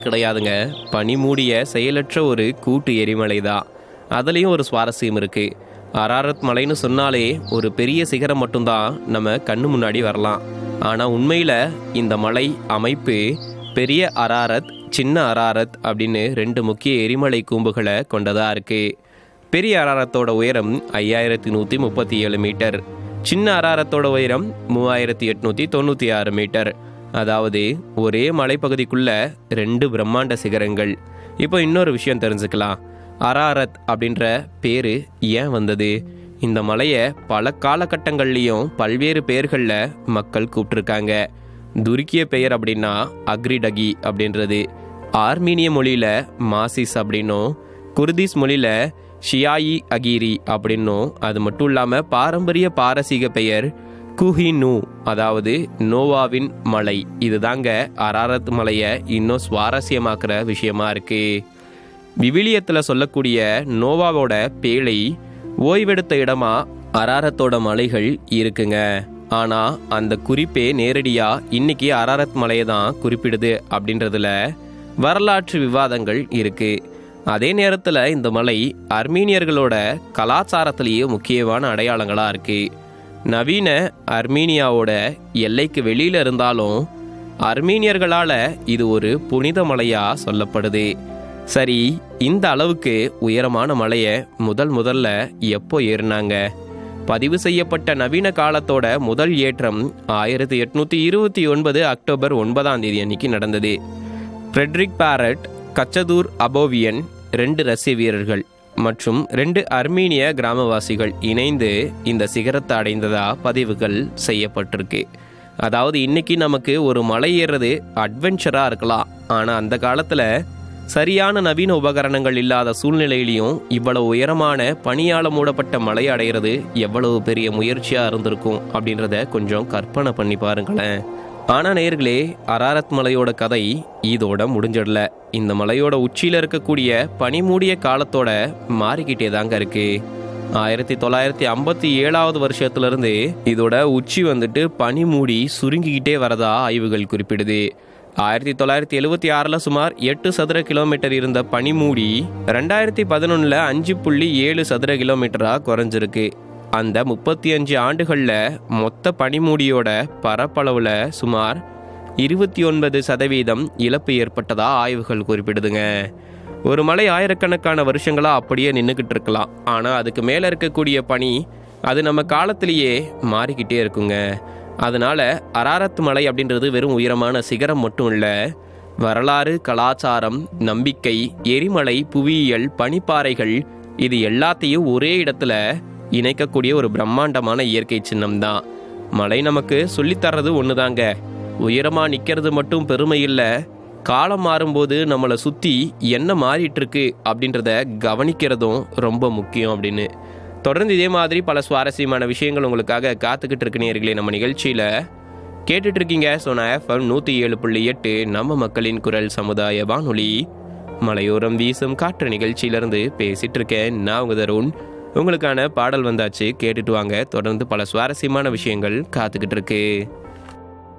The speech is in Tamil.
கிடையாதுங்க பனி மூடிய செயலற்ற ஒரு கூட்டு எரிமலை தான் அதுலேயும் ஒரு சுவாரஸ்யம் இருக்கு அராரத் மலைன்னு சொன்னாலே ஒரு பெரிய சிகரம் மட்டும்தான் நம்ம கண்ணு முன்னாடி வரலாம் ஆனால் உண்மையில் இந்த மலை அமைப்பு பெரிய அராரத் சின்ன அராரத் அப்படின்னு ரெண்டு முக்கிய எரிமலை கூம்புகளை கொண்டதா இருக்கு பெரிய அராரத்தோட உயரம் ஐயாயிரத்தி நூற்றி முப்பத்தி ஏழு மீட்டர் சின்ன அராரத்தோட உயரம் மூவாயிரத்தி எட்நூற்றி தொண்ணூற்றி ஆறு மீட்டர் அதாவது ஒரே மலைப்பகுதிக்குள்ள ரெண்டு பிரம்மாண்ட சிகரங்கள் இப்போ இன்னொரு விஷயம் தெரிஞ்சுக்கலாம் அராரத் அப்படின்ற பேரு ஏன் வந்தது இந்த மலையை பல காலகட்டங்கள்லையும் பல்வேறு பெயர்களில் மக்கள் கூப்பிட்டுருக்காங்க துருக்கிய பெயர் அப்படின்னா அக்ரிடகி அப்படின்றது ஆர்மீனிய மொழியில மாசிஸ் அப்படின்னும் குர்திஸ் மொழியில ஷியாயி அகீரி அப்படின்னும் அது மட்டும் இல்லாமல் பாரம்பரிய பாரசீக பெயர் குஹினு அதாவது நோவாவின் மலை இதுதாங்க அராரத் மலையை இன்னும் சுவாரஸ்யமாக்குற விஷயமா இருக்கு விவிலியத்தில் சொல்லக்கூடிய நோவாவோட பேழை ஓய்வெடுத்த இடமா அராரத்தோட மலைகள் இருக்குங்க ஆனா அந்த குறிப்பே நேரடியா இன்னைக்கு அராரத் மலையை தான் குறிப்பிடுது அப்படின்றதுல வரலாற்று விவாதங்கள் இருக்கு அதே நேரத்தில் இந்த மலை அர்மீனியர்களோட கலாச்சாரத்திலேயே முக்கியமான அடையாளங்களா இருக்கு நவீன அர்மீனியாவோட எல்லைக்கு வெளியில இருந்தாலும் அர்மீனியர்களால இது ஒரு புனித மலையா சொல்லப்படுது சரி இந்த அளவுக்கு உயரமான மலையை முதல் முதல்ல எப்போ ஏறினாங்க பதிவு செய்யப்பட்ட நவீன காலத்தோட முதல் ஏற்றம் ஆயிரத்தி எட்நூத்தி இருபத்தி ஒன்பது அக்டோபர் ஒன்பதாம் தேதி அன்னைக்கு நடந்தது ஃப்ரெட்ரிக் பாரட் கச்சதூர் அபோவியன் ரெண்டு ரஷ்ய வீரர்கள் மற்றும் ரெண்டு அர்மீனிய கிராமவாசிகள் இணைந்து இந்த சிகரத்தை அடைந்ததா பதிவுகள் செய்யப்பட்டிருக்கு அதாவது இன்னைக்கு நமக்கு ஒரு மலை ஏறுறது அட்வென்ச்சரா இருக்கலாம் ஆனா அந்த காலத்துல சரியான நவீன உபகரணங்கள் இல்லாத சூழ்நிலையிலையும் இவ்வளவு உயரமான பனியால மூடப்பட்ட மலை அடைகிறது எவ்வளவு பெரிய முயற்சியா இருந்திருக்கும் அப்படின்றத கொஞ்சம் கற்பனை பண்ணி பாருங்களேன் ஆனா நேர்களே அராரத் மலையோட கதை இதோட முடிஞ்சிடல இந்த மலையோட உச்சியில இருக்கக்கூடிய பனிமூடிய காலத்தோட மாறிக்கிட்டே தாங்க இருக்கு ஆயிரத்தி தொள்ளாயிரத்தி ஐம்பத்தி ஏழாவது வருஷத்துல இருந்து இதோட உச்சி வந்துட்டு பனி மூடி சுருங்கிக்கிட்டே வரதா ஆய்வுகள் குறிப்பிடுது ஆயிரத்தி தொள்ளாயிரத்தி எழுவத்தி ஆறுல சுமார் எட்டு சதுர கிலோமீட்டர் இருந்த பனிமூடி ரெண்டாயிரத்தி பதினொன்னுல அஞ்சு புள்ளி ஏழு சதுர கிலோமீட்டரா குறைஞ்சிருக்கு அந்த முப்பத்தி அஞ்சு ஆண்டுகளில் மொத்த பனிமூடியோட பரப்பளவுல சுமார் இருபத்தி ஒன்பது சதவீதம் இழப்பு ஏற்பட்டதா ஆய்வுகள் குறிப்பிடுதுங்க ஒரு மலை ஆயிரக்கணக்கான வருஷங்களா அப்படியே நின்றுக்கிட்டு இருக்கலாம் ஆனால் அதுக்கு மேலே இருக்கக்கூடிய பனி அது நம்ம காலத்திலேயே மாறிக்கிட்டே இருக்குங்க அதனால அராரத் மலை அப்படின்றது வெறும் உயரமான சிகரம் மட்டும் இல்லை வரலாறு கலாச்சாரம் நம்பிக்கை எரிமலை புவியியல் பனிப்பாறைகள் இது எல்லாத்தையும் ஒரே இடத்துல இணைக்கக்கூடிய ஒரு பிரம்மாண்டமான இயற்கை சின்னம் தான் மலை நமக்கு சொல்லித்தர்றது ஒண்ணுதாங்க உயரமா நிக்கிறது மட்டும் பெருமை இல்லை காலம் மாறும்போது நம்மளை சுத்தி என்ன மாறிட்டு இருக்கு அப்படின்றத கவனிக்கிறதும் ரொம்ப முக்கியம் அப்படின்னு தொடர்ந்து இதே மாதிரி பல சுவாரஸ்யமான விஷயங்கள் உங்களுக்காக காத்துக்கிட்டு இருக்கு நேர்களே நம்ம நிகழ்ச்சியில கேட்டுட்டு இருக்கீங்க சோனா எஃப்எம் நூத்தி ஏழு புள்ளி எட்டு நம்ம மக்களின் குரல் சமுதாய வானொலி மலையோரம் வீசும் காற்று நிகழ்ச்சியிலிருந்து பேசிட்டு இருக்கேன் நான் உங்க தருண் உங்களுக்கான பாடல் வந்தாச்சு கேட்டுட்டு வாங்க தொடர்ந்து பல சுவாரஸ்யமான விஷயங்கள் காத்துக்கிட்டு இருக்கு